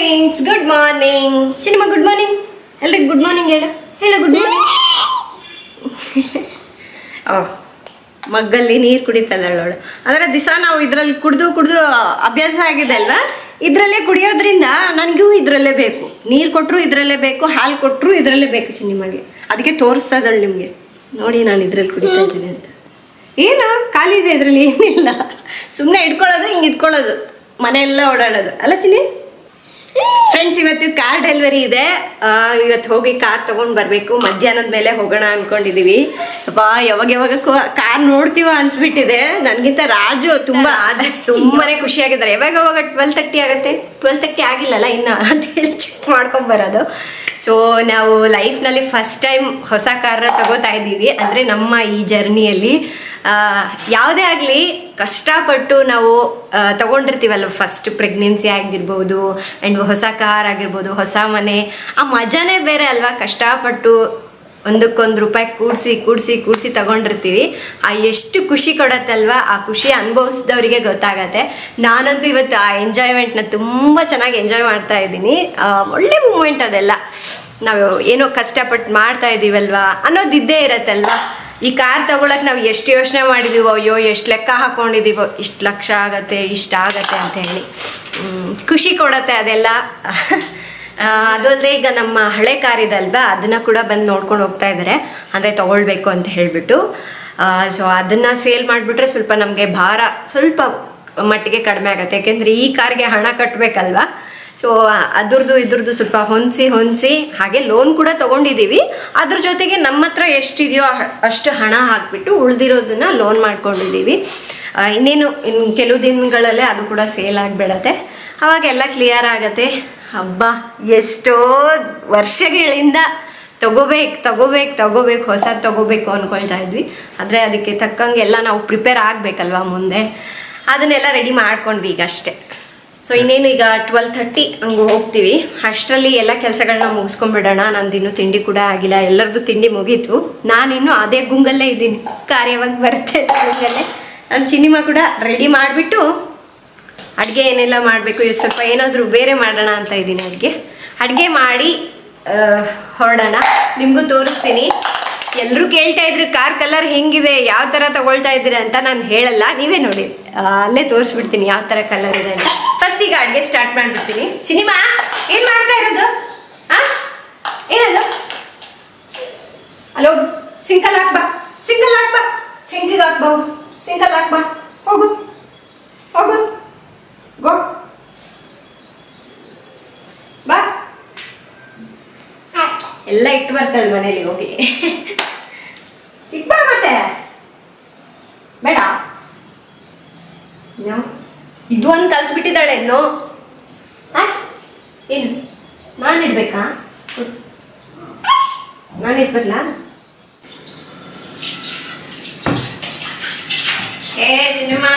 Friends good morning Chinnamma good morning ಎಲ್ರಿಗೂ good morning ಹೇಳು ಹೇಳು ಗುಡ್ ಮಾರ್ನಿಂಗ್ ಓ ಮಗ್ಗಲ್ಲಿ ನೀರು ಕುಡಿತದಳು ಅವಳು ಅಂದರೆ ದಿವಸ ನಾವು ಇದರಲ್ಲಿ ಕುಡಿದು ಕುಡಿದು ಅಭ್ಯಾಸ ಆಗಿದೆ ಅಲ್ವಾ ಇದರಲ್ಲೇ ಕುಡಿಯೋದ್ರಿಂದ ನನಗೂ ಇದರಲ್ಲೇ ಬೇಕು ನೀರು ಕೊಟ್ಟರು ಇದರಲ್ಲೇ ಬೇಕು ಹಾಲು ಕೊಟ್ಟರು ಇದರಲ್ಲೇ ಬೇಕು ಚಿನ್ನಿಮಗೆ ಅದಕ್ಕೆ ತೋರಿಸ್ತಾ ಇದ್ದಾಳೆ ನಿಮಗೆ ನೋಡಿ ನಾನು ಇದರಲ್ಲಿ ಕುಡಿತಾ ಇದ್ದೀನಿ ಅಂತ ಏನು ಖಾಲಿ ಇದೆ ಇದರಲ್ಲಿ ಏನಿಲ್ಲ ಸುಮ್ಮನೆ ಇಟ್ಕೊಳ್ಳೋದು ಹಿಂಗೆ ಇಟ್ಕೊಳ್ಳೋದು ಮನೆಯೆಲ್ಲ ಓಡಾಡೋದು ಅಲ್ಲ ಚಿನ್ನಿ ಫ್ರೆಂಡ್ಸ್ ಇವತ್ತು ಕಾರ್ ಡೆಲಿವರಿ ಇದೆ ಆ, ಇವತ್ತು ಹೋಗಿ ಕಾರ್ ತಗೊಂಡ್ ಬರ್ಬೇಕು ಮಧ್ಯಾಹ್ನದ ಮೇಲೆ ಹೋಗೋಣ ಅನ್ಕೊಂಡಿದೀವಿ ಅಪ್ಪ ಯಾವಾಗ ಯಾವಾಗ ಕಾರ್ ನೋಡ್ತೀವ ಅನ್ಸ್ಬಿಟ್ಟಿದೆ ನನ್ಗಿಂತ ರಾಜು ತುಂಬಾ ತುಂಬಾನೇ ಖುಷಿಯಾಗಿದ್ದಾರೆ ಯಾವಾಗ ಯಾವಾಗ ಟ್ವೆಲ್ ತರ್ಟಿ ಆಗುತ್ತೆ ಟ್ವೆಲ್ ತರ್ಟಿ ಆಗಿಲ್ಲಲ್ಲ ಇನ್ನ ಅಂತ ಹೇಳಿ ಚೆಕ್ ಮಾಡ್ಕೊಂಡ್ ಬರೋದು ಸೊ ನಾವು ಲೈಫ್ನಲ್ಲಿ ಫಸ್ಟ್ ಟೈಮ್ ಹೊಸ ಕಾರ್ನ ತಗೋತಾ ಇದ್ದೀವಿ ಅಂದರೆ ನಮ್ಮ ಈ ಜರ್ನಿಯಲ್ಲಿ ಯಾವುದೇ ಆಗಲಿ ಕಷ್ಟಪಟ್ಟು ನಾವು ಆ, ತಗೊಂಡಿರ್ತೀವಲ್ಲ ಫಸ್ಟ್ ಪ್ರೆಗ್ನೆನ್ಸಿ ಆಗಿರ್ಬೋದು ಆ್ಯಂಡ್ ಹೊಸ ಕಾರ್ ಆಗಿರ್ಬೋದು ಹೊಸ ಮನೆ ಆ ಮಜಾನೇ ಬೇರೆ ಅಲ್ವಾ ಕಷ್ಟಪಟ್ಟು ಒಂದಕ್ಕೊಂದು ರೂಪಾಯಿ ಕೂಡಿಸಿ ಕೂಡಿಸಿ ಕೂಡಿಸಿ ತಗೊಂಡಿರ್ತೀವಿ ಆ ಎಷ್ಟು ಖುಷಿ ಕೊಡತ್ತಲ್ವಾ ಆ ಖುಷಿ ಅನುಭವಿಸಿದವರಿಗೆ ಗೊತ್ತಾಗತ್ತೆ ನಾನಂತೂ ಇವತ್ತು ಆ ಎಂಜಾಯ್ಮೆಂಟ್ನ ತುಂಬ ಚೆನ್ನಾಗಿ ಎಂಜಾಯ್ ಮಾಡ್ತಾ ಇದ್ದೀನಿ ಆ, ಒಳ್ಳೆ ಮೂಮೆಂಟ್ ಅದೆಲ್ಲ ನಾವು ಏನೋ ಕಷ್ಟಪಟ್ಟು ಮಾಡ್ತಾ ಇದ್ದೀವಲ್ವಾ ಅನ್ನೋದು ಇದ್ದೇ ಇರತ್ತಲ್ವಾ ಈ ಕಾರ್ ತಗೊಳಕ್ ನಾವು ಎಷ್ಟು ಯೋಚನೆ ಮಾಡಿದೀವೋ ಅಯ್ಯೋ ಎಷ್ಟು ಲೆಕ್ಕ ಹಾಕೊಂಡಿದೀವೋ ಇಷ್ಟು ಲಕ್ಷ ಆಗತ್ತೆ ಇಷ್ಟ ಆಗತ್ತೆ ಅಂತ ಹೇಳಿ ಹ್ಮ್, ಖುಷಿ ಕೊಡತ್ತೆ ಅದೆಲ್ಲ ಆ, ಅದು ಅಲ್ಲದೆ ಈಗ ನಮ್ಮ ಹಳೆ ಕಾರ್ ಇದೆ ಅಲ್ವಾ ಅದನ್ನ ಕೂಡ ಬಂದು ನೋಡ್ಕೊಂಡು ಹೋಗ್ತಾ ಇದ್ದಾರೆ ಅಂದರೆ ತಗೊಳ್ಬೇಕು ಅಂತ ಹೇಳಿಬಿಟ್ಟು ಸೊ ಅದನ್ನ ಸೇಲ್ ಮಾಡಿಬಿಟ್ರೆ ಸ್ವಲ್ಪ ನಮಗೆ ಭಾರ ಸ್ವಲ್ಪ ಮಟ್ಟಿಗೆ ಕಡಿಮೆ ಆಗುತ್ತೆ ಯಾಕೆಂದರೆ ಈ ಕಾರ್ಗೆ ಹಣ ಕಟ್ಟಬೇಕಲ್ವಾ ಸೊ ಅದ್ರದ್ದು ಇದ್ರದ್ದು ಸ್ವಲ್ಪ ಹೊಂದಿಸಿ ಹೊಂದಿಸಿ ಹಾಗೆ ಲೋನ್ ಕೂಡ ತಗೊಂಡಿದ್ದೀವಿ ಅದ್ರ ಜೊತೆಗೆ ನಮ್ಮ ಹತ್ರ ಎಷ್ಟಿದೆಯೋ ಅ- ಅಷ್ಟು ಹಣ ಹಾಕ್ಬಿಟ್ಟು ಉಳ್ದಿರೋದನ್ನ ಲೋನ್ ಮಾಡ್ಕೊಂಡಿದ್ದೀವಿ ಆ, ಇನ್ನೇನು ಇನ್ನು ಕೆಲವು ದಿನಗಳಲ್ಲೇ ಅದು ಕೂಡ ಸೇಲ್ ಆಗಿಬಿಡತ್ತೆ ಅವಾಗೆಲ್ಲ ಕ್ಲಿಯರ್ ಆಗತ್ತೆ ಹಬ್ಬ ಎಷ್ಟೋ ವರ್ಷಗಳಿಂದ ತಗೋಬೇಕು ತಗೋಬೇಕು ತಗೋಬೇಕು ಹೊಸದು ತಗೋಬೇಕು ಅಂದ್ಕೊಳ್ತಾ ಇದ್ವಿ ಆದರೆ ಅದಕ್ಕೆ ತಕ್ಕಂಗೆ ಎಲ್ಲ ನಾವು ಪ್ರಿಪೇರ್ ಆಗಬೇಕಲ್ವಾ ಮುಂದೆ ಅದನ್ನೆಲ್ಲ ರೆಡಿ ಮಾಡ್ಕೊಂಡ್ವಿ ಈಗ ಅಷ್ಟೇ ಸೊ ಇನ್ನೇನು ಈಗ ಟ್ವೆಲ್ ಥರ್ಟಿ ಹಂಗೆ ಹೋಗ್ತೀವಿ ಅಷ್ಟರಲ್ಲಿ ಎಲ್ಲ ಕೆಲಸಗಳನ್ನ ಮುಗಿಸ್ಕೊಂಡ್ಬಿಡೋಣ ನಂದಿನ್ನು ತಿಂಡಿ ಕೂಡ ಆಗಿಲ್ಲ ಎಲ್ಲರದ್ದು ತಿಂಡಿ ಮುಗೀತು ನಾನಿನ್ನು ಅದೇ ಗುಂಗಲ್ಲೇ ಇದ್ದೀನಿ ಕಾರ್ಯವಾಗಿ ಬರುತ್ತೆ ಅಂತ ಗುಂಗಲ್ಲೇ ನಮ್ಮ ಚಿನ್ನಿಮ ಕೂಡ ರೆಡಿ ಮಾಡಿಬಿಟ್ಟು ಅಡುಗೆ ಏನೆಲ್ಲ ಮಾಡಬೇಕು ಇದು ಸ್ವಲ್ಪ ಏನಾದರೂ ಬೇರೆ ಮಾಡೋಣ ಅಂತ ಇದ್ದೀನಿ ಅಡುಗೆ ಅಡುಗೆ ಮಾಡಿ ಆ, ಹೊರಡೋಣ ನಿಮಗೂ ತೋರಿಸ್ತೀನಿ ಎಲ್ಲರೂ ಕೇಳ್ತಾ ಇದ್ರು ಕಾರ್ ಕಲರ್ ಹೆಂಗಿದೆ ಯಾವ ಥರ ತಗೊಳ್ತಾ ಇದ್ದೀರಾ ಅಂತ ನಾನು ಹೇಳಲ್ಲ ನೀವೇ ನೋಡಿ ಆ, ಅಲ್ಲೇ ತೋರಿಸ್ಬಿಡ್ತೀನಿ ಯಾವ ಥರ ಕಲರ್ ಇದೆ ಅಂತ ಫಸ್ಟ್ ಈಗ ಅಡುಗೆ ಸ್ಟಾರ್ಟ್ ಮಾಡಿಬಿಡ್ತೀನಿ ಸಿನಿಮಾ ಏನು ಮಾಡ್ತಾ ಇರೋದು ಆ ಏನದು ಅಲೋ ಸಿಂಕಲ್ ಹಾಕ್ಬಾ ಸಿಂಕಲ್ ಹಾಕ್ಬಾ ಸಿಂಕಿಗೆ ಹಾಕ್ಬಾ ಸಿಂಕಲ್ ಹಾಕ್ಬಾ ಹೋಗು ಹೋಗು ಗೋ ಬಾ ಎಲ್ಲ ಇಟ್ಟು ಬರ್ತಾಳೆ ಮನೇಲಿ ಹೋಗಿ ಇಟ್ಬಾ ಮತ್ತೆ ಬೇಡ ನೋ. ಇದು ಒಂದು ಕಲ್ತು ಬಿಟ್ಟಿದ್ದಾಳೆ ಇನ್ನು ಆ? ಏನು ನಾನು ಇಡ್ಬೇಕಾ ನಾನು ಇಟ್ಬರ್ಲಾ ಏ ಸಿನಿಮಾ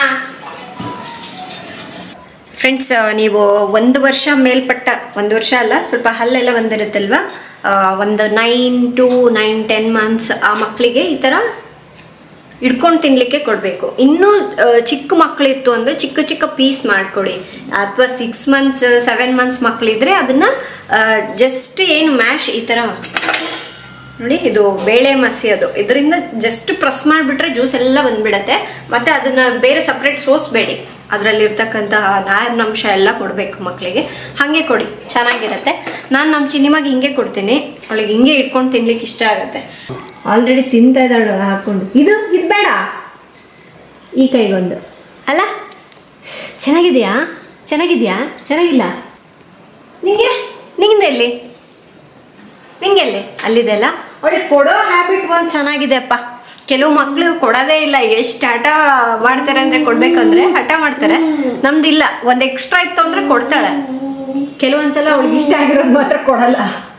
ಫ್ರೆಂಡ್ಸ್ ನೀವು ಒಂದು ವರ್ಷ ಮೇಲ್ಪಟ್ಟ ಒಂದು ವರ್ಷ ಅಲ್ಲ ಸ್ವಲ್ಪ ಹಲ್ಲೆಲ್ಲ ಬಂದಿರುತ್ತಲ್ವ ಆ, ಒಂದು nine to nine ten months ಆ ಮಕ್ಕಳಿಗೆ ಈ ಥರ ಇಡ್ಕೊಂಡು ತಿನ್ನಲಿಕ್ಕೆ ಕೊಡಬೇಕು ಇನ್ನೂ ಆ, ಚಿಕ್ಕ ಮಕ್ಕಳಿತ್ತು ಅಂದರೆ ಚಿಕ್ಕ ಚಿಕ್ಕ ಪೀಸ್ ಮಾಡಿಕೊಡಿ ಅಥವಾ ಸಿಕ್ಸ್ ಮಂತ್ಸ್ ಸೆವೆನ್ ಮಂತ್ಸ್ ಮಕ್ಕಳಿದ್ರೆ ಅದನ್ನು ಜಸ್ಟ್ ಏನು ಮ್ಯಾಶ್ ಈ ಥರ ನೋಡಿ ಇದು ಬೇಳೆ ಮಸಿ ಅದು ಇದರಿಂದ ಜಸ್ಟ್ ಪ್ರೆಸ್ ಮಾಡಿಬಿಟ್ರೆ ಜ್ಯೂಸ್ ಎಲ್ಲ ಬಂದ್ಬಿಡತ್ತೆ ಮತ್ತು ಅದನ್ನು ಬೇರೆ ಸಪ್ರೇಟ್ ಸೋಸ್ಬೇಡಿ ಅದರಲ್ಲಿರ್ತಕ್ಕಂತಹ ನಾರಿನಂಶ ಎಲ್ಲ ಕೊಡಬೇಕು ಮಕ್ಕಳಿಗೆ ಹಾಗೆ ಕೊಡಿ ಚೆನ್ನಾಗಿರುತ್ತೆ ನಾನು ನಮ್ಮ ಚಿನ್ನಿಮಾಗಿ ಹಿಂಗೆ ಕೊಡ್ತೀನಿ ಅವಳಿಗೆ ಹಿಂಗೆ ಇಟ್ಕೊಂಡು ತಿನ್ಲಿಕ್ಕೆ ಇಷ್ಟ ಆಗುತ್ತೆ ಆಲ್ರೆಡಿ ತಿಂತಾ ಇದ್ದಾಳೆ ಹಾಕ್ಕೊಂಡು ಇದು ಇದು ಬೇಡ ಈ ಕೈಗೊಂದು ಅಲ್ಲ ಚೆನ್ನಾಗಿದೆಯಾ ಚೆನ್ನಾಗಿದೆಯಾ ಚೆನ್ನಾಗಿಲ್ಲ ನಿಂಗೆ ನಿಂಗಿಂದ ಎಲ್ಲಿ ನಿಂಗೆಲ್ಲಿ ಅಲ್ಲಿದೆ ಅಲ್ಲ ಅವಳಿಗೆ ಕೊಡೋ ಹ್ಯಾಬಿಟ್ ಒಂದು ಚೆನ್ನಾಗಿದೆ ಅಪ್ಪ ಕೆಲವು ಮಕ್ಕಳು ಕೊಡೋದೇ ಇಲ್ಲ ಎಷ್ಟು ಹಠ ಮಾಡ್ತಾರೆ ಅಂದರೆ ಕೊಡ್ಬೇಕಂದ್ರೆ ಹಠ ಮಾಡ್ತಾರೆ ನಮ್ದಿಲ್ಲ ಒಂದು ಎಕ್ಸ್ಟ್ರಾ ಇತ್ತು ಅಂದರೆ ಕೊಡ್ತಾಳೆ ಕೆಲವೊಂದ್ಸಲ ಅವಳಿಗೆ ಇಷ್ಟ ಆಗಿರೋದು ಮಾತ್ರ ಕೊಡಲ್ಲ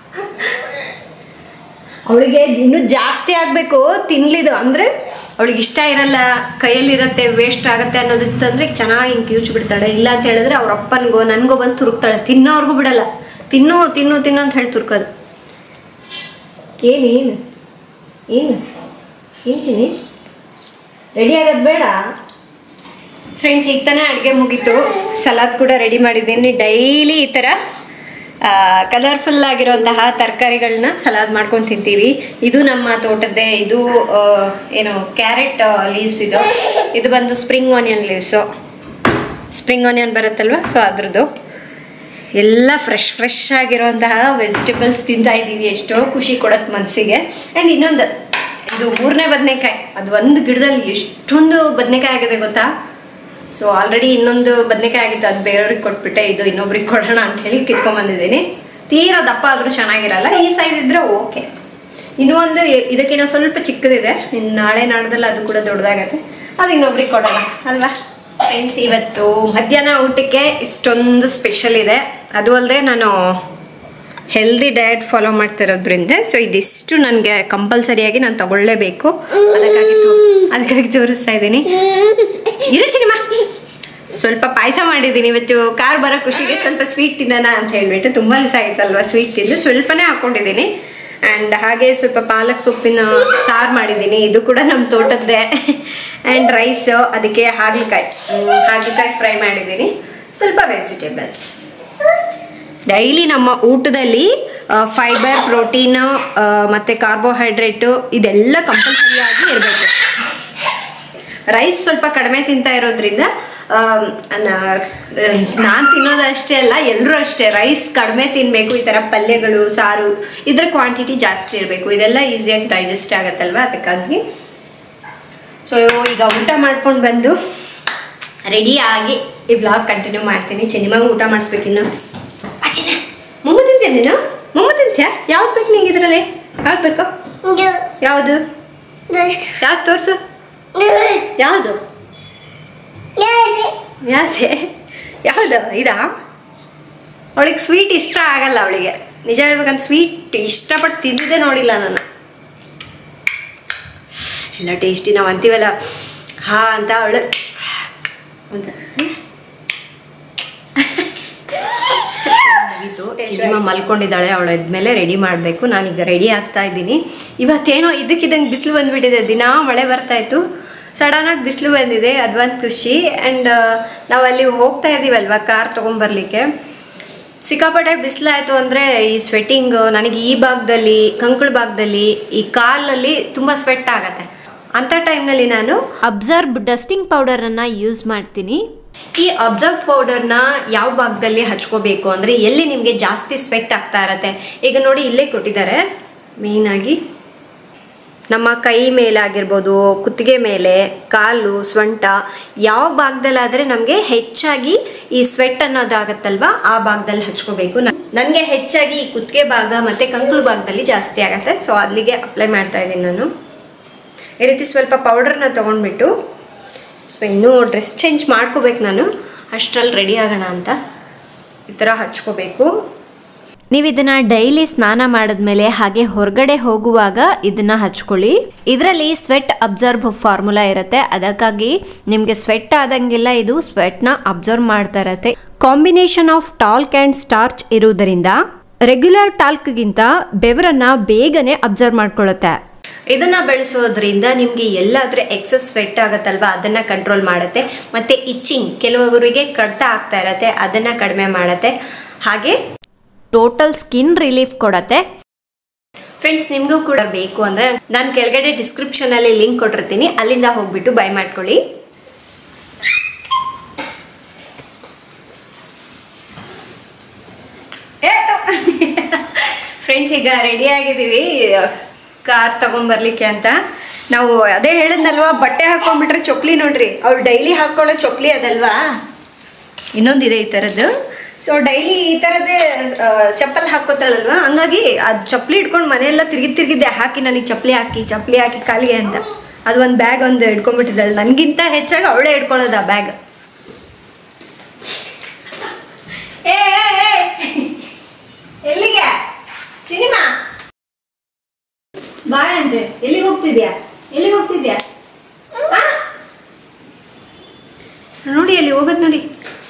ಅವಳಿಗೆ ಇನ್ನೂ ಜಾಸ್ತಿ ಆಗಬೇಕು ತಿನ್ಲಿದು ಅಂದರೆ ಅವಳಿಗೆ ಇಷ್ಟ ಇರಲ್ಲ ಕೈಯಲ್ಲಿರತ್ತೆ ವೇಸ್ಟ್ ಆಗುತ್ತೆ ಅನ್ನೋದಿತ್ತಂದ್ರೆ ಚೆನ್ನಾಗಿ ಹಿಂಗೆ ಕಿವುಚ್ ಬಿಡ್ತಾಳೆ ಇಲ್ಲ ಅಂತ ಹೇಳಿದ್ರೆ ಅವ್ರ ಅಪ್ಪನಿಗೋ ನನಗೋ ಬಂದು ತುರುಕ್ತಾಳೆ ತಿನ್ನೋರ್ಗೂ ಬಿಡಲ್ಲ ತಿನ್ನು ತಿನ್ನು ತಿನ್ನು ಅಂತ ಹೇಳಿ ತುರ್ಕೋದು ಏನೇನು ಏನು ಏನು ಚಿನಿ ರೆಡಿ ಆಗೋದು ಬೇಡ ಫ್ರೆಂಡ್ಸ್ ಈಗ ತಾನೇ ಅಡುಗೆ ಮುಗೀತು ಸಲಾದ್ ಕೂಡ ರೆಡಿ ಮಾಡಿದ್ದೀನಿ ಡೈಲಿ ಈ ಥರ ಕಲರ್ಫುಲ್ ಆಗಿರುವಂತಹ ತರಕಾರಿಗಳನ್ನ ಸಲಾದ್ ಮಾಡ್ಕೊಂಡು ತಿಂತೀವಿ ಇದು ನಮ್ಮ ತೋಟದ್ದೇ ಇದು ಆ, ಏನು ಕ್ಯಾರೆಟ್ ಲೀವ್ಸ್ ಇದು ಇದು ಬಂದು spring onion leaves spring onion ಬರುತ್ತಲ್ವ ಸೊ ಅದ್ರದ್ದು ಎಲ್ಲ ಫ್ರೆಶ್ ಫ್ರೆಶ್ ಆಗಿರುವಂತಹ ವೆಜಿಟೇಬಲ್ಸ್ ತಿಂತಾ ಇದ್ದೀವಿ ಎಷ್ಟೋ ಖುಷಿ ಕೊಡತ್ತೆ ಮನಸ್ಸಿಗೆ ಆ್ಯಂಡ್ ಇನ್ನೊಂದು ಇದು ಮೂರನೇ ಬದನೆಕಾಯಿ ಅದು ಒಂದು ಗಿಡದಲ್ಲಿ ಎಷ್ಟೊಂದು ಬದನೆಕಾಯಿ ಆಗಿದೆ ಗೊತ್ತಾ ಸೊ ಆಲ್ರೆಡಿ ಇನ್ನೊಂದು ಬದನೆಕಾಯಿ ಆಗಿತ್ತು ಅದು ಬೇರೆಯವ್ರಿಗೆ ಕೊಟ್ಬಿಟ್ಟೆ ಇದು ಇನ್ನೊಬ್ರಿಗೆ ಕೊಡೋಣ ಅಂತ ಹೇಳಿ ಕಿತ್ಕೊಂಬಂದಿದ್ದೀನಿ ತೀರಾ ದಪ್ಪ ಆದರೂ ಚೆನ್ನಾಗಿರಲ್ಲ ಈ ಸೈಜ್ ಇದ್ರೆ ಓಕೆ ಇನ್ನೂ ಒಂದು ಇ- ಇದಕ್ಕಿಂತ ಸ್ವಲ್ಪ ಚಿಕ್ಕದಿದೆ ಇನ್ನು ನಾಳೆ ನಾಡ್ದಲ್ಲಿ ಅದು ಕೂಡ ದೊಡ್ಡದಾಗತ್ತೆ ಅದು ಇನ್ನೊಬ್ರಿಗೆ ಕೊಡೋಣ ಅಲ್ವಾ ಫ್ರೆಂಡ್ಸ್ ಇವತ್ತು ಮಧ್ಯಾಹ್ನ ಊಟಕ್ಕೆ ಇಷ್ಟೊಂದು ಸ್ಪೆಷಲ್ ಇದೆ ಅದು ಅಲ್ಲದೆ ನಾನು ಹೆಲ್ದಿ ಡಯಟ್ ಫಾಲೋ ಮಾಡ್ತಿರೋದ್ರಿಂದ ಸೊ ಇದಿಷ್ಟು ನನಗೆ ಕಂಪಲ್ಸರಿಯಾಗಿ ನಾನು ತಗೊಳ್ಳೇಬೇಕು ಅದಕ್ಕಾಗಿ ತೋ ಅದಕ್ಕಾಗಿ ತೋರಿಸ್ತಾ ಇದ್ದೀನಿ ಇರು ಸಿನಿಮಾ ಸ್ವಲ್ಪ ಪಾಯಸ ಮಾಡಿದ್ದೀನಿ ಇವತ್ತು ಕಾರ್ ಬರೋ ಖುಷಿಗೆ ಸ್ವಲ್ಪ ಸ್ವೀಟ್ ತಿನ್ನೋಣ ಅಂತ ಹೇಳ್ಬಿಟ್ಟು ತುಂಬ ದಿವಸ ಆಯ್ತಲ್ವಾ ಸ್ವೀಟ್ ತಿಂದು ಸ್ವಲ್ಪನೇ ಹಾಕ್ಕೊಂಡಿದ್ದೀನಿ ಆ್ಯಂಡ್ ಹಾಗೆ ಸ್ವಲ್ಪ ಪಾಲಕ್ ಸೊಪ್ಪಿನ ಸಾರು ಮಾಡಿದ್ದೀನಿ ಇದು ಕೂಡ ನಮ್ಮ ತೋಟದ್ದೇ ಆ್ಯಂಡ್ ರೈಸ್ ಅದಕ್ಕೆ ಹಾಗಲಕಾಯಿ ಹಾಗಲಕಾಯಿ ಫ್ರೈ ಮಾಡಿದ್ದೀನಿ ಸ್ವಲ್ಪ ವೆಜಿಟೇಬಲ್ಸ್ ಡೈಲಿ ನಮ್ಮ ಊಟದಲ್ಲಿ ಫೈಬರ್ ಪ್ರೋಟೀನ್ ಮತ್ತು ಕಾರ್ಬೋಹೈಡ್ರೇಟು ಇದೆಲ್ಲ ಕಂಪಲ್ಸರಿಯಾಗಿ ಇರಬೇಕು ರೈಸ್ ಸ್ವಲ್ಪ ಕಡಿಮೆ ತಿಂತಾ ಇರೋದ್ರಿಂದ ನಾನು ತಿನ್ನೋದಷ್ಟೇ ಅಲ್ಲ ಎಲ್ಲರೂ ಅಷ್ಟೇ ರೈಸ್ ಕಡಿಮೆ ತಿನ್ನಬೇಕು ಈ ಥರ ಪಲ್ಯಗಳು ಸಾರು ಇದರ ಕ್ವಾಂಟಿಟಿ ಜಾಸ್ತಿ ಇರಬೇಕು ಇದೆಲ್ಲ ಈಸಿಯಾಗಿ ಡೈಜೆಸ್ಟ್ ಆಗುತ್ತಲ್ವ ಅದಕ್ಕಾಗಿ ಸೊ ಈಗ ಊಟ ಮಾಡ್ಕೊಂಡು ಬಂದು ರೆಡಿ ಆಗಿ ಈ ಬ್ಲಾಗ್ ಕಂಟಿನ್ಯೂ ಮಾಡ್ತೀನಿ ಚೆನ್ನಿಮಾಗ ಊಟ ಮಾಡಿಸ್ಬೇಕಿನ್ನು ಅಚ್ಚನ ಮೊಮ್ಮ ತಿಂತೀಯ ನೀನು ಮೊಮ್ಮ ತಿಂತ್ಯಾ ಯಾವ್ದು ಬೇಕು ನಿಂಗೆ ಇದರಲ್ಲಿ ಯಾವ್ದು ಬೇಕು ಯಾವುದು ಯಾವ್ದು ತೋರಿಸು ಯಾವುದು ಯಾವ್ದೆ ಯಾವುದು ಇದಾ ಅವಳಿಗೆ ಸ್ವೀಟ್ ಇಷ್ಟ ಆಗಲ್ಲ ಅವಳಿಗೆ ನಿಜ ಹೇಳ್ಬೇಕಂತ ಸ್ವೀಟ್ ಇಷ್ಟಪಟ್ಟು ತಿಂದಿದ್ದೆ ನೋಡಿಲ್ಲ ನಾನು ಎಲ್ಲ ಟೇಸ್ಟಿ ನಾವು ಅಂತೀವಲ್ಲ ಹಾ ಅಂತ ಅವಳು ಅಂತ ಆಗಿತ್ತು ಸಿನಿಮಾ ಮಲ್ಕೊಂಡಿದ್ದಾಳೆ ಅವಳು ಎದ್ಮೇಲೆ ರೆಡಿ ಮಾಡಬೇಕು ನಾನೀಗ ರೆಡಿ ಆಗ್ತಾ ಇದ್ದೀನಿ ಇವತ್ತೇನೋ ಇದಕ್ಕಿದ್ದಂಗೆ ಬಿಸಿಲು ಬಂದ್ಬಿಟ್ಟಿದೆ ದಿನಾ ಮಳೆ ಬರ್ತಾ ಇತ್ತು ಸಡನ್ನಾಗಿ ಬಿಸಿಲು ಬಂದಿದೆ ಅದೊಂದು ಖುಷಿ ಆ್ಯಂಡ್ ನಾವು ಅಲ್ಲಿ ಹೋಗ್ತಾ ಇದ್ದೀವಲ್ವ ಕಾರ್ ತೊಗೊಂಬರ್ಲಿಕ್ಕೆ ಸಿಕ್ಕಾಪಟ್ಟೆ ಬಿಸಿಲಾಯಿತು ಅಂದರೆ ಈ ಸ್ವೆಟ್ಟಿಂಗ್ ನನಗೆ ಈ ಭಾಗದಲ್ಲಿ ಕಂಕಳ ಭಾಗದಲ್ಲಿ ಈ ಕಾಲಲ್ಲಿ ತುಂಬ ಸ್ವೆಟ್ ಆಗತ್ತೆ ಅಂಥ ಟೈಮ್ನಲ್ಲಿ ನಾನು ಅಬ್ಸರ್ಬ್ ಡಸ್ಟಿಂಗ್ ಪೌಡರನ್ನು ಯೂಸ್ ಮಾಡ್ತೀನಿ ಈ ಅಬ್ಸರ್ವ್ ಪೌಡರ್ನ ಯಾವ ಭಾಗದಲ್ಲಿ ಹಚ್ಕೋಬೇಕು ಅಂದರೆ ಎಲ್ಲಿ ನಿಮಗೆ ಜಾಸ್ತಿ ಸ್ವೆಟ್ ಆಗ್ತಾ ಇರತ್ತೆ ಈಗ ನೋಡಿ ಇಲ್ಲೇ ಕೊಟ್ಟಿದ್ದಾರೆ ಮೇಯ್ನಾಗಿ ನಮ್ಮ ಕೈ ಮೇಲಾಗಿರ್ಬೋದು ಕುತ್ತಿಗೆ ಮೇಲೆ ಕಾಲು ಸೊಂಟ ಯಾವ ಭಾಗದಲ್ಲಾದರೆ ನಮಗೆ ಹೆಚ್ಚಾಗಿ ಈ ಸ್ವೆಟ್ ಅನ್ನೋದಾಗತ್ತಲ್ವ ಆ ಭಾಗದಲ್ಲಿ ಹಚ್ಕೋಬೇಕು ನನಗೆ ಹೆಚ್ಚಾಗಿ ಈ ಕುತ್ತಿಗೆ ಭಾಗ ಮತ್ತು ಕಂಕಳು ಭಾಗದಲ್ಲಿ ಜಾಸ್ತಿ ಆಗುತ್ತೆ ಸೊ ಅಲ್ಲಿಗೆ ಅಪ್ಲೈ ಮಾಡ್ತಾ ಇದ್ದೀನಿ ನಾನು ಈ ರೀತಿ ಸ್ವಲ್ಪ ಪೌಡರ್ನ ತೊಗೊಂಡ್ಬಿಟ್ಟು ಸೊ ಇನ್ನೂ ಡ್ರೆಸ್ ಚೇಂಜ್ ಮಾಡ್ಕೋಬೇಕು ನಾನು ಅಷ್ಟರಲ್ಲಿ ರೆಡಿ ಆಗೋಣ ಅಂತ ಈ ಥರ ಹಚ್ಕೋಬೇಕು ನೀವು ಇದನ್ನ ಡೈಲಿ ಸ್ನಾನ ಮಾಡಿದ್ಮೇಲೆ ಹಾಗೆ ಹೊರಗಡೆ ಹೋಗುವಾಗ ಇದನ್ನ ಹಚ್ಕೊಳ್ಳಿ ಇದರಲ್ಲಿ ಸ್ವೆಟ್ ಅಬ್ಸರ್ವ್ ಫಾರ್ಮುಲಾ ಇರುತ್ತೆ ಅದಕ್ಕಾಗಿ ನಿಮಗೆ ಸ್ವೆಟ್ ಆದಂಗೆಲ್ಲ ಇದು ಸ್ವೆಟ್ನ ಅಬ್ಸರ್ವ್ ಮಾಡ್ತಾ ಇರತ್ತೆ combination of talc and starch ಇರುವುದರಿಂದ ರೆಗ್ಯುಲರ್ ಟಾಲ್ಕ್ಗಿಂತ ಬೆವರನ್ನ ಬೇಗನೆ ಅಬ್ಸರ್ವ್ ಮಾಡ್ಕೊಳ್ಳುತ್ತೆ ಇದನ್ನ ಬೆಳೆಸೋದ್ರಿಂದ ನಿಮಗೆ ಎಲ್ಲಾದ್ರೂ ಎಕ್ಸಸ್ ಸ್ವೆಟ್ ಆಗುತ್ತಲ್ವ ಅದನ್ನ ಕಂಟ್ರೋಲ್ ಮಾಡುತ್ತೆ ಮತ್ತೆ ಇಚ್ಚಿಂಗ್ ಕೆಲವರಿಗೆ ಕಡ್ತ ಆಗ್ತಾ ಇರತ್ತೆ ಅದನ್ನ ಕಡಿಮೆ ಮಾಡುತ್ತೆ ಹಾಗೆ ಟೋಟಲ್ ಸ್ಕಿನ್ ರಿಲೀಫ್ ಕೊಡತ್ತೆ ಫ್ರೆಂಡ್ಸ್ ನಿಮಗೂ ಕೂಡ ಬೇಕು ಅಂದರೆ ನಾನು ಕೆಳಗಡೆ ಡಿಸ್ಕ್ರಿಪ್ಷನಲ್ಲಿ ಲಿಂಕ್ ಕೊಟ್ಟಿರ್ತೀನಿ ಅಲ್ಲಿಂದ ಹೋಗ್ಬಿಟ್ಟು ಬೈ ಮಾಡ್ಕೊಳ್ಳಿ ಫ್ರೆಂಡ್ಸ್ ಈಗ ರೆಡಿ ಆಗಿದ್ದೀವಿ ಕಾರ್ ತಗೊಂಬರ್ಲಿಕ್ಕೆ ಅಂತ ನಾವು ಅದೇ ಹೇಳಿದ್ನಲ್ವಾ ಬಟ್ಟೆ ಹಾಕೊಂಡ್ಬಿಟ್ರೆ ಚೊಪ್ಲಿ ನೋಡ್ರಿ ಅವ್ಳು ಡೈಲಿ ಹಾಕೊಳ್ಳೋ ಚೊಪ್ಲಿ ಅದಲ್ವಾ ಇನ್ನೊಂದಿದೆ ಈ ಥರದ್ದು ಸೊ ಡೈಲಿ ಈ ಥರದ್ದೇ ಆ, ಚಪ್ಪಲ್ ಹಾಕೋತಾಳಲ್ವಾ ಹಂಗಾಗಿ ಅದು ಚಪ್ಪಲಿ ಇಟ್ಕೊಂಡು ಮನೆಯೆಲ್ಲ ತಿರುಗಿ ತಿರುಗಿದ್ದೆ ಹಾಕಿ ನನಗೆ ಚಪ್ಪಲಿ ಹಾಕಿ ಚಪ್ಪಲಿ ಹಾಕಿ ಕಾಲಿಗೆ ಅಂತ ಅದು ಒಂದು ಬ್ಯಾಗ್ ಒಂದು ಹಿಡ್ಕೊಂಡ್ಬಿಟ್ಟಿದ್ದಾಳೆ ನನಗಿಂತ ಹೆಚ್ಚಾಗಿ ಅವಳೇ ಹಿಡ್ಕೊಳ್ಳೋದು ಆ ಬ್ಯಾಗ್ ಎಲ್ಲಿಗೆ ಸಿನಿಮಾ ಬಾಯ ಅಂತೆ ಎಲ್ಲಿಗೆ ಹೋಗ್ತಿದ್ಯಾ ಎಲ್ಲಿಗೆ ಹೋಗ್ತಿದ್ಯಾ ಆ? ನೋಡಿ ಅಲ್ಲಿ ಹೋಗೋದು ನೋಡಿ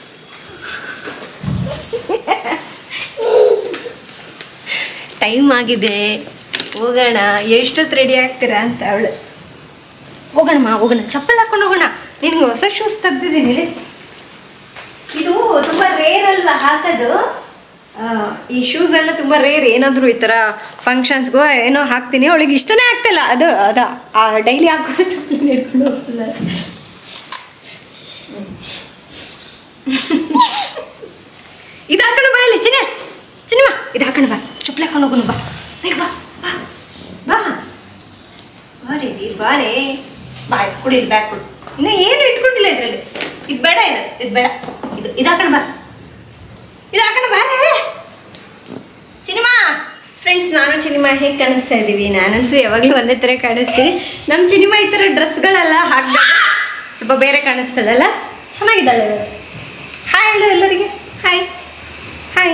ಟೈಮ್ ಆಗಿದೆ ಹೋಗೋಣ ಎಷ್ಟೊತ್ತು ರೆಡಿ ಆಗ್ತೀರಾ ಅಂತ ಅವಳು ಹೋಗೋಣಮ್ಮ ಹೋಗೋಣ ಚಪ್ಪಲ್ ಹಾಕೊಂಡು ಹೋಗೋಣ ನಿನ್ಗೆ ಹೊಸ ಶೂಸ್ ತೆಗ್ದಿದ್ದೀನಿ ಇಲ್ಲಿ. ಇದು ತುಂಬ ರೇರ್ ಅಲ್ವಾ ಹಾಕೋದು ಆ, ಈ ಶೂಸ್ ಎಲ್ಲ ತುಂಬ ರೇರ್ ಏನಾದರೂ ಈ ಥರ ಫಂಕ್ಷನ್ಸ್ಗೋ ಏನೋ ಹಾಕ್ತೀನಿ ಅವಳಿಗೆ ಇಷ್ಟನೇ ಆಗ್ತಿಲ್ಲ ಅದು ಅದ ಆ ಡೈಲಿ ಹಾಕೊಂಡು ಚಪ್ಪಲಿ ಹಿಡ್ಕೊಂಡು ಹೋಗ್ತಿದ್ದಾರೆ ಇದು ಹಾಕೊಂಡು ಬಾ ಇಲ್ಲಿ ಚಿನ್ನ ಚಿನ್ನಮ್ಮ ಇದು ಹಾಕೊಂಡು ಬಾ ಚಪ್ಪಲಿ ಹಾಕೊಂಡು ಹೋಗೋಣ ಬಾ ಬೇಗ ಬಾ ಬಾ ಬಾ ಬಾರೆ ರೀ ಬಾರೆ ಬಾ ಇದು ಕುಡಿ ಇದು ಬ್ಯಾಗ್ ಕೊಡು ಇನ್ನು ಏನು ಇಟ್ಕೊಂಡಿಲ್ಲ ಇದರಲ್ಲಿ ಇದು ಬೇಡ ಇದು ಇದು ಬೇಡ ಇದು ಇದು ಹಾಕೊಂಡು ಬಾ ಇದು ಹಾಕೊಂಡು ಬಾರೆ ಸಿನಿಮಾ ಫ್ರೆಂಡ್ಸ್ ನಾನು ಸಿನಿಮಾ ಹೇಗೆ ಕಾಣಿಸ್ತಾ ಇದ್ದೀವಿ ನಾನಂತೂ ಯಾವಾಗಲೂ ಒಂದೇ ಥರ ಕಾಣಿಸ್ತೀನಿ ನಮ್ಮ ಸಿನಿಮಾ ಈ ಥರ ಡ್ರೆಸ್ಗಳೆಲ್ಲ ಹಾಕಿದಾಗ ಸ್ವಲ್ಪ ಬೇರೆ ಕಾಣಿಸ್ತದಲ್ಲ ಚೆನ್ನಾಗಿದ್ದಾಳೆ ಇವತ್ತು ಹಾಯ್ ಹೇಳು ಎಲ್ಲರಿಗೆ ಹಾಯ್ ಹಾಯ್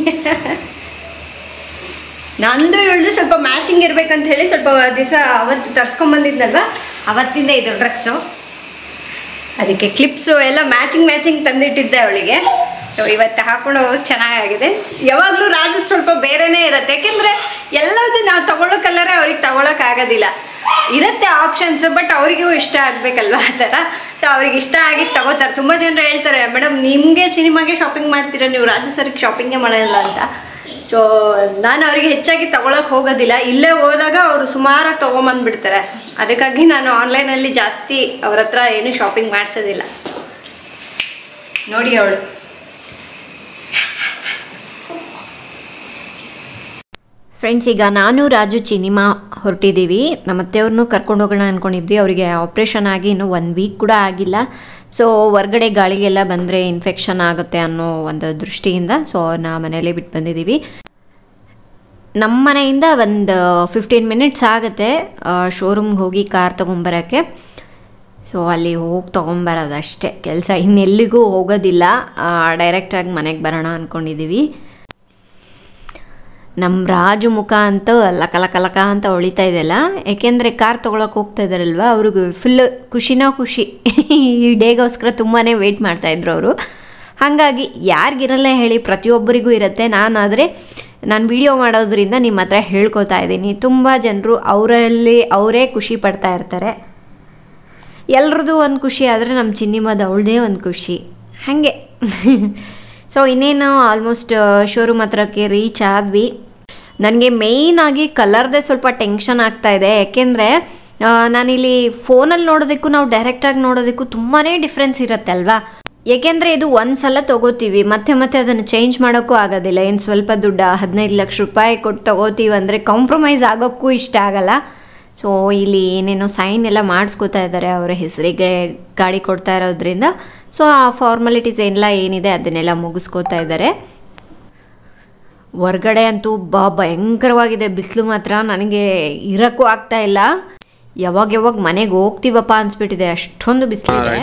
ನಂದು ಇವಳ್ದು ಸ್ವಲ್ಪ ಮ್ಯಾಚಿಂಗ್ ಇರ್ಬೇಕಂತ ಹೇಳಿ ಸ್ವಲ್ಪ ದಿವಸ ಅವತ್ತು ತರ್ಸ್ಕೊಂಬಂದಿದ್ನಲ್ವ ಅವತ್ತಿಂದ ಇದು ಡ್ರೆಸ್ಸು ಅದಕ್ಕೆ ಕ್ಲಿಪ್ಸು ಎಲ್ಲ ಮ್ಯಾಚಿಂಗ್ ಮ್ಯಾಚಿಂಗ್ ತಂದಿಟ್ಟಿದ್ದೆ ಅವಳಿಗೆ ಸೊ ಇವತ್ತು ಹಾಕೊಂಡು ಹೋಗೋಕೆ ಚೆನ್ನಾಗಿದೆ ಯಾವಾಗಲೂ ರಾಜು ಸ್ವಲ್ಪ ಬೇರೆನೇ ಇರುತ್ತೆ ಯಾಕೆಂದರೆ ಎಲ್ಲದೂ ನಾವು ತಗೊಳ್ಳೋ ಕಲರೇ ಅವ್ರಿಗೆ ತಗೊಳಕ್ಕಾಗೋದಿಲ್ಲ ಇರುತ್ತೆ ಆಪ್ಷನ್ಸ್ ಬಟ್ ಅವರಿಗೂ ಇಷ್ಟ ಆಗಬೇಕಲ್ವ ಆ ಥರ ಸೊ ಅವ್ರಿಗೆ ಇಷ್ಟ ಆಗಿದ್ದು ತಗೋತಾರೆ ತುಂಬ ಜನರು ಹೇಳ್ತಾರೆ ಮೇಡಮ್ ನಿಮಗೆ ಸಿನಿಮಾಗೆ ಶಾಪಿಂಗ್ ಮಾಡ್ತೀರಾ ನೀವು ರಾಜು ಸರ್ಗೆ ಶಾಪಿಂಗೇ ಮಾಡೋಲ್ಲ ಅಂತ ಸೊ ನಾನು ಅವರಿಗೆ ಹೆಚ್ಚಾಗಿ ತಗೊಳಕ್ ಹೋಗೋದಿಲ್ಲ ಇಲ್ಲೇ ಹೋದಾಗ ಅವರು ಸುಮಾರಾಗಿ ತೊಗೊಂಬಂದ್ಬಿಡ್ತಾರೆ ಅದಕ್ಕಾಗಿ ನಾನು ಆನ್ಲೈನಲ್ಲಿ ಜಾಸ್ತಿ ಅವ್ರ ಹತ್ರ ಏನು ಶಾಪಿಂಗ್ ಮಾಡಿಸೋದಿಲ್ಲ ನೋಡಿ ಅವಳು ಫ್ರೆಂಡ್ಸ್ ಈಗ ನಾನು ರಾಜು ಚಿನಿಮಾ ಹೊರಟಿದ್ದೀವಿ ನಮ್ಮ ಅತ್ತೆಯವ್ರನ್ನೂ ಕರ್ಕೊಂಡು ಹೋಗೋಣ ಅಂದ್ಕೊಂಡಿದ್ವಿ ಅವರಿಗೆ ಆಪ್ರೇಷನ್ ಆಗಿ ಇನ್ನೂ ಒನ್ ವೀಕ್ ಕೂಡ ಆಗಿಲ್ಲ ಸೊ ಹೊರ್ಗಡೆ ಗಾಳಿಗೆಲ್ಲ ಬಂದರೆ ಇನ್ಫೆಕ್ಷನ್ ಆಗುತ್ತೆ ಅನ್ನೋ ಒಂದು ದೃಷ್ಟಿಯಿಂದ ಸೊ ನಾ ಮನೇಲೇ ಬಿಟ್ಟು ಬಂದಿದ್ದೀವಿ ನಮ್ಮ ಮನೆಯಿಂದ ಒಂದು ಫಿಫ್ಟೀನ್ ಮಿನಿಟ್ಸ್ ಆಗುತ್ತೆ ಶೋರೂಮ್ಗೆ ಹೋಗಿ ಕಾರ್ ತೊಗೊಂಬರೋಕ್ಕೆ ಸೊ ಅಲ್ಲಿ ಹೋಗಿ ತೊಗೊಂಬರೋದು ಅಷ್ಟೇ ಕೆಲಸ ಇನ್ನೆಲ್ಲಿಗೂ ಹೋಗೋದಿಲ್ಲ ಡೈರೆಕ್ಟಾಗಿ ಮನೆಗೆ ಬರೋಣ ಅಂದ್ಕೊಂಡಿದ್ದೀವಿ ನಮ್ಮ ರಾಜು ಮುಖ ಅಂತೂ ಲಕ ಲಕ ಲಕ ಅಂತ ಹೊಳಿತಾ ಇದೆಯಲ್ಲ ಏಕೆಂದರೆ ಕಾರ್ ತೊಗೊಳಕ್ಕೆ ಹೋಗ್ತಾ ಇದ್ದಾರಲ್ವ ಅವ್ರಿಗೆ ಫುಲ್ ಖುಷಿನೋ ಖುಷಿ ಈ ಡೇಗೋಸ್ಕರ ತುಂಬಾ ವೆಯ್ಟ್ ಮಾಡ್ತಾಯಿದ್ರು ಅವರು ಹಾಗಾಗಿ ಯಾರಿಗಿರಲ್ಲ ಹೇಳಿ ಪ್ರತಿಯೊಬ್ಬರಿಗೂ ಇರುತ್ತೆ ನಾನಾದರೆ ನಾನು ವಿಡಿಯೋ ಮಾಡೋದ್ರಿಂದ ನಿಮ್ಮ ಹತ್ರ ಹೇಳ್ಕೊತಾ ಇದ್ದೀನಿ ತುಂಬ ಜನರು ಅವರಲ್ಲಿ ಅವರೇ ಖುಷಿ ಪಡ್ತಾ ಇರ್ತಾರೆ ಎಲ್ರದ್ದು ಒಂದು ಖುಷಿ ಆದರೆ ನಮ್ಮ ಚಿನ್ನಿಮದ ಅವಳದೇ ಒಂದು ಖುಷಿ ಹಾಗೆ ಸೊ ಇನ್ನೇನು ಆಲ್ಮೋಸ್ಟ್ ಶೋರೂಮ್ ಹತ್ರಕ್ಕೆ ರೀಚ್ ಆದ್ವಿ ನನಗೆ ಮೇಯ್ನಾಗಿ ಕಲರ್ದೇ ಸ್ವಲ್ಪ ಟೆನ್ಷನ್ ಆಗ್ತಾ ಇದೆ ಯಾಕೆಂದರೆ ನಾನಿಲ್ಲಿ ಫೋನಲ್ಲಿ ನೋಡೋದಕ್ಕೂ ನಾವು ಡೈರೆಕ್ಟಾಗಿ ನೋಡೋದಕ್ಕೂ ತುಂಬಾ ಡಿಫ್ರೆನ್ಸ್ ಇರುತ್ತೆ ಅಲ್ವಾ ಏಕೆಂದರೆ ಇದು ಒಂದು ಸಲ ತೊಗೋತೀವಿ ಮತ್ತೆ ಮತ್ತೆ ಅದನ್ನು ಚೇಂಜ್ ಮಾಡೋಕ್ಕೂ ಆಗೋದಿಲ್ಲ ಏನು ಸ್ವಲ್ಪ ದುಡ್ಡು ಹದಿನೈದು ಲಕ್ಷ ರೂಪಾಯಿ ಕೊಟ್ಟು ತೊಗೋತೀವಿ ಅಂದರೆ ಕಾಂಪ್ರಮೈಸ್ ಆಗೋಕ್ಕೂ ಇಷ್ಟ ಆಗಲ್ಲ ಸೊ ಇಲ್ಲಿ ಏನೇನೋ ಸೈನ್ ಎಲ್ಲ ಮಾಡಿಸ್ಕೋತಾ ಇದ್ದಾರೆ ಅವರ ಹೆಸರಿಗೆ ಗಾಡಿ ಕೊಡ್ತಾ ಇರೋದ್ರಿಂದ ಸೊ ಆ ಫಾರ್ಮಾಲಿಟೀಸ್ ಎಲ್ಲ ಏನಿದೆ ಅದನ್ನೆಲ್ಲ ಮುಗಿಸ್ಕೋತಾ ಇದ್ದಾರೆ ಹೊರ್ಗಡೆ ಅಂತೂ ಬಾ ಭಯಂಕರವಾಗಿದೆ ಬಿಸಿಲು ಮಾತ್ರ ನನಗೆ ಇರೋಕ್ಕೂ ಆಗ್ತಾ ಇಲ್ಲ ಯಾವಾಗ ಯಾವಾಗ ಮನೆಗೆ ಹೋಗ್ತೀವಪ್ಪ ಅನ್ಸ್ಬಿಟ್ಟಿದೆ ಅಷ್ಟೊಂದು ಬಿಸಿಲಿದೆ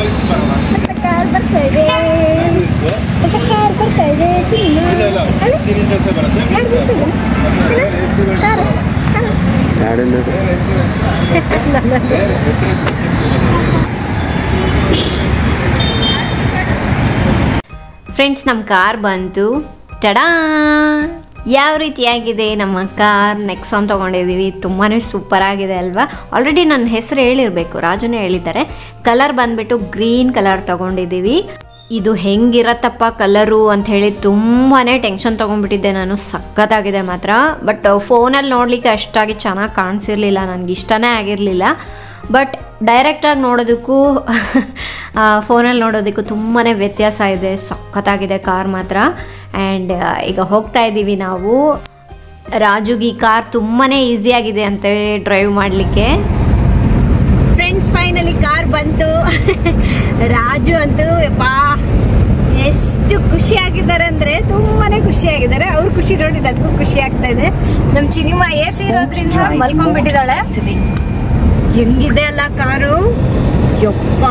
ಫ್ರೆಂಡ್ಸ್ ನಮ್ಮ ಕಾರ್ ಬಂತು ಟಡಾ ಯಾವ ರೀತಿಯಾಗಿದೆ ನಮ್ಮ ಕಾರ್ ನೆಕ್ಸಾನ್ ತೊಗೊಂಡಿದ್ದೀವಿ ತುಂಬಾ ಸೂಪರ್ ಆಗಿದೆ ಅಲ್ವಾ ಆಲ್ರೆಡಿ ನನ್ನ ಹೆಸರು ಹೇಳಿರಬೇಕು ರಾಜುನೇ ಹೇಳಿದ್ದಾರೆ ಕಲರ್ ಬಂದ್ಬಿಟ್ಟು ಗ್ರೀನ್ ಕಲರ್ ತೊಗೊಂಡಿದ್ದೀವಿ ಇದು ಹೆಂಗಿರತ್ತಪ್ಪ ಕಲರು ಅಂತ ಹೇಳಿ ತುಂಬಾ ಟೆನ್ಷನ್ ತೊಗೊಂಡ್ಬಿಟ್ಟಿದ್ದೆ ನಾನು ಸಖತ್ತಾಗಿದೆ ಮಾತ್ರ ಬಟ್ ಫೋನಲ್ಲಿ ನೋಡಲಿಕ್ಕೆ ಅಷ್ಟಾಗಿ ಚೆನ್ನಾಗಿ ಕಾಣಿಸಿರ್ಲಿಲ್ಲ ನನಗೆ ಇಷ್ಟನೇ ಆಗಿರಲಿಲ್ಲ ಬಟ್ ಡೈರೆಕ್ಟಾಗಿ ನೋಡೋದಕ್ಕೂ ಫೋನಲ್ಲಿ ನೋಡೋದಕ್ಕೂ ತುಂಬಾ ವ್ಯತ್ಯಾಸ ಇದೆ ಸಖತ್ತಾಗಿದೆ ಕಾರ್ ಮಾತ್ರ ಆ್ಯಂಡ್ ಈಗ ಹೋಗ್ತಾ ಇದ್ದೀವಿ ನಾವು ರಾಜುಗೆ ಈ ಕಾರ್ ತುಂಬಾ ಈಸಿಯಾಗಿದೆ ಅಂತ ಡ್ರೈವ್ ಮಾಡಲಿಕ್ಕೆ ಫ್ರೆಂಡ್ಸ್ ಫೈನಲಿ ಕಾರ್ ಬಂತು ರಾಜು ಅಂತೂ ಯಪ್ಪಾ ಎಷ್ಟು ಖುಷಿ ಆಗಿದ್ದಾರೆ ಅಂದ್ರೆ ತುಂಬಾನೇ ಖುಷಿ ಆಗಿದ್ದಾರೆ ಅವ್ರ ಖುಷಿ ನೋಡಿ ನನಗೂ ಖುಷಿ ಆಗ್ತಾ ಇದೆ ನಮ್ ಚಿನಿಮಾ ಎ ಸಿ ಇರೋದ್ರಿಂದ ಮಲ್ಕೊಂಡ್ಬಿಟ್ಟಿದ್ದಾಳೆ ಹೆಂಗಿದೆ ಅಲ್ಲ ಕಾರು ಯಪ್ಪ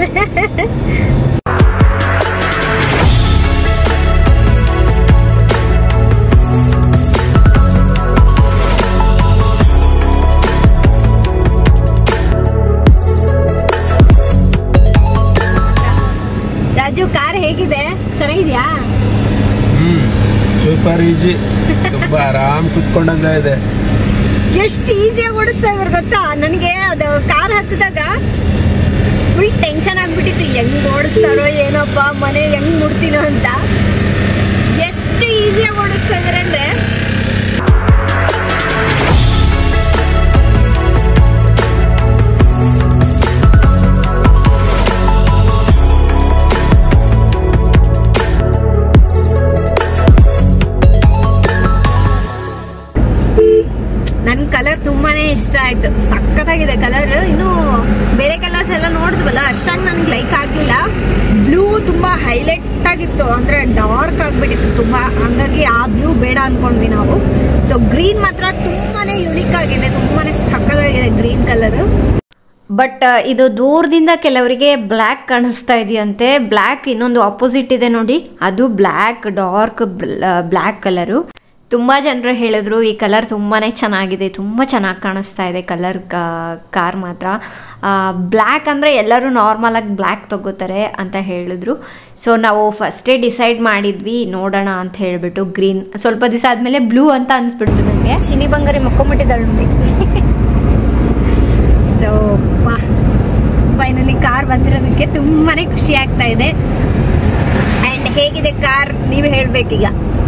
ರಾಜು ಕಾರ್ ಹೇಗಿದೆ ಚೆನ್ನಾಗಿದ್ಯಾ ಸೂಪರ್ ಈಜಿ ತುಂಬಾ ಆರಾಮ್ ಕುತ್ಕೊಂಡಂಗ ಇದೆ ಎಷ್ಟು ಈಸಿಯಾಗಿ ಓಡಿಸ್ತಾ ಇವ್ರು ಗೊತ್ತಾ ನನಗೆ ಅದು ಕಾರ್ ಹತ್ತಿದಾಗ ಫುಲ್ ಟೆನ್ಷನ್ ಆಗ್ಬಿಟ್ಟಿತ್ತು ಹೆಂಗ್ ಓಡಿಸ್ತಾರೋ ಏನಪ್ಪ ಮನೆ ಹೆಂಗ್ ಮುಡ್ತೀನೋ ಅಂತ ಎಷ್ಟು ಈಸಿಯಾಗಿ ಇಷ್ಟ ಆಯ್ತು ಸಖತ್ತಾಗಿದೆ ಕಲರ್ ಇನ್ನು ಬೇರೆ ಕಲರ್ಸ್ ಎಲ್ಲ ನೋಡಿದ್ವಲ್ಲ ಅಷ್ಟಾಗಿ ನನಗೆ ಲೈಕ್ ಆಗಲಿಲ್ಲ ಬ್ಲೂ ತುಂಬಾ ಹೈಲೈಟ್ ಆಗಿತ್ತು ಅಂದ್ರೆ ಡಾರ್ಕ್ ಆಗಿಬಿಟ್ಟಿತ್ತು ತುಂಬಾ ಹಂಗಾಗಿ ಆ ಬ್ಲೂ ಬೇಡ ಅನ್ಕೊಂಡ್ವಿ ನಾವು ಸೊ ಗ್ರೀನ್ ಮಾತ್ರ ತುಂಬಾನೇ ಯುನಿಕ್ ಆಗಿದೆ ತುಂಬಾನೇ ಸಖತ್ತಾಗಿದೆ ಗ್ರೀನ್ ಕಲರ್ ಬಟ್ ಇದು ದೂರದಿಂದ ಕೆಲವರಿಗೆ ಬ್ಲ್ಯಾಕ್ ಕಾಣಿಸ್ತಾ ಇದೆಯಂತೆ ಬ್ಲ್ಯಾಕ್ ಇನ್ನೊಂದು ಆಪೋಸಿಟ್ ಇದೆ ನೋಡಿ ಅದು ಬ್ಲ್ಯಾಕ್ ಡಾರ್ಕ್ ಬ್ಲ್ಯಾಕ್ ಕಲರು ತುಂಬ ಜನರು ಹೇಳಿದ್ರು ಈ ಕಲರ್ ತುಂಬಾ ಚೆನ್ನಾಗಿದೆ ತುಂಬ ಚೆನ್ನಾಗಿ ಕಾಣಿಸ್ತಾ ಇದೆ ಕಲರ್ ಕಾರ್ ಮಾತ್ರ ಬ್ಲ್ಯಾಕ್ ಅಂದರೆ ಎಲ್ಲರೂ ನಾರ್ಮಲಾಗಿ ಬ್ಲ್ಯಾಕ್ ತಗೋತಾರೆ ಅಂತ ಹೇಳಿದ್ರು ಸೊ ನಾವು ಫಸ್ಟೇ ಡಿಸೈಡ್ ಮಾಡಿದ್ವಿ ನೋಡೋಣ ಅಂತ ಹೇಳಿಬಿಟ್ಟು ಗ್ರೀನ್ ಸ್ವಲ್ಪ ದಿವಸ ಆದಮೇಲೆ ಬ್ಲೂ ಅಂತ ಅನಿಸ್ಬಿಡ್ತು ನನಗೆ ಚಿನಿ ಬಂಗಾರಿ ಮಕ್ಕೊಂಬಿಟ್ಟಿದ್ದಾಳೆ ನೋಡಿ ಸೊ ಫೈನಲಿ ಕಾರ್ ಬಂದಿರೋದಕ್ಕೆ ತುಂಬಾನೇ ಖುಷಿ ಆಗ್ತಾ ಇದೆ ಅಂಡ್ ಹೇಗಿದೆ ಕಾರ್ ನೀವು ಹೇಳ್ಬೇಕೀಗ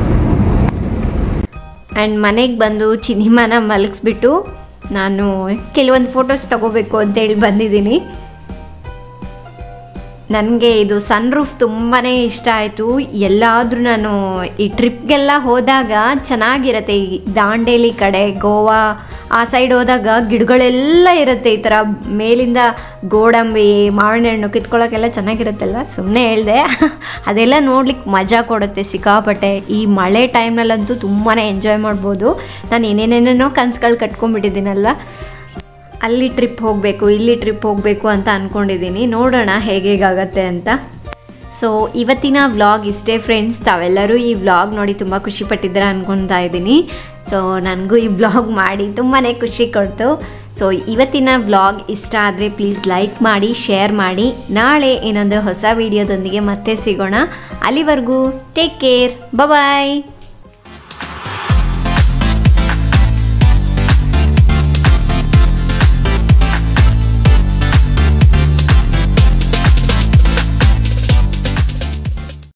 ಆ್ಯಂಡ್ ಮನೆಗೆ ಬಂದು ಚಿನಿಮಾನ ಮಲಗಿಸ್ಬಿಟ್ಟು ನಾನು ಕೆಲವೊಂದು ಫೋಟೋಸ್ ತಗೋಬೇಕು ಅಂತೇಳಿ ಬಂದಿದ್ದೀನಿ ನನಗೆ ಇದು ಸನ್ ರೂಫ್ ತುಂಬಾ ಇಷ್ಟ ಆಯಿತು ಎಲ್ಲಾದರೂ ನಾನು ಈ ಟ್ರಿಪ್ಗೆಲ್ಲ ಹೋದಾಗ ಚೆನ್ನಾಗಿರುತ್ತೆ ಈ ದಾಂಡೇಲಿ ಕಡೆ ಗೋವಾ ಆ ಸೈಡ್ ಹೋದಾಗ ಗಿಡಗಳೆಲ್ಲ ಇರುತ್ತೆ ಈ ಥರ ಮೇಲಿಂದ ಗೋಡಂಬಿ ಮಾವಿನ ಹಣ್ಣು ಕಿತ್ಕೊಳ್ಳೋಕೆಲ್ಲ ಚೆನ್ನಾಗಿರುತ್ತಲ್ಲ ಸುಮ್ಮನೆ ಹೇಳಿದೆ ಅದೆಲ್ಲ ನೋಡ್ಲಿಕ್ಕೆ ಮಜಾ ಕೊಡುತ್ತೆ ಸಿಕ್ಕಾಪಟ್ಟೆ ಈ ಮಳೆ ಟೈಮ್ನಲ್ಲಂತೂ ತುಂಬಾ ಎಂಜಾಯ್ ಮಾಡ್ಬೋದು ನಾನು ಏನೇನೇನೇನೋ ಕನ್ಸುಗಳು ಕಟ್ಕೊಂಡ್ಬಿಟ್ಟಿದ್ದೀನಲ್ಲ ಅಲ್ಲಿ ಟ್ರಿಪ್ ಹೋಗಬೇಕು ಇಲ್ಲಿ ಟ್ರಿಪ್ ಹೋಗಬೇಕು ಅಂತ ಅಂದ್ಕೊಂಡಿದ್ದೀನಿ ನೋಡೋಣ ಹೇಗೇಗಾಗತ್ತೆ ಅಂತ ಸೊ ಇವತ್ತಿನ ವ್ಲಾಗ್ ಇಷ್ಟೇ ಫ್ರೆಂಡ್ಸ್ ತಾವೆಲ್ಲರೂ ಈ ವ್ಲಾಗ್ ನೋಡಿ ತುಂಬ ಖುಷಿ ಪಟ್ಟಿದ್ದೀರ ಅನ್ಕೊತಾ ಇದ್ದೀನಿ ಸೊ ನನಗೂ ಈ ವ್ಲಾಗ್ ಮಾಡಿ ತುಂಬಾ ಖುಷಿ ಕೊಡ್ತು ಸೊ ಇವತ್ತಿನ ವ್ಲಾಗ್ ಇಷ್ಟ ಆದರೆ ಪ್ಲೀಸ್ ಲೈಕ್ ಮಾಡಿ ಶೇರ್ ಮಾಡಿ ನಾಳೆ ಇನ್ನೊಂದು ಹೊಸ ವಿಡಿಯೋದೊಂದಿಗೆ ಮತ್ತೆ ಸಿಗೋಣ ಅಲ್ಲಿವರೆಗೂ ಟೇಕ್ ಕೇರ್ ಬಾಯ್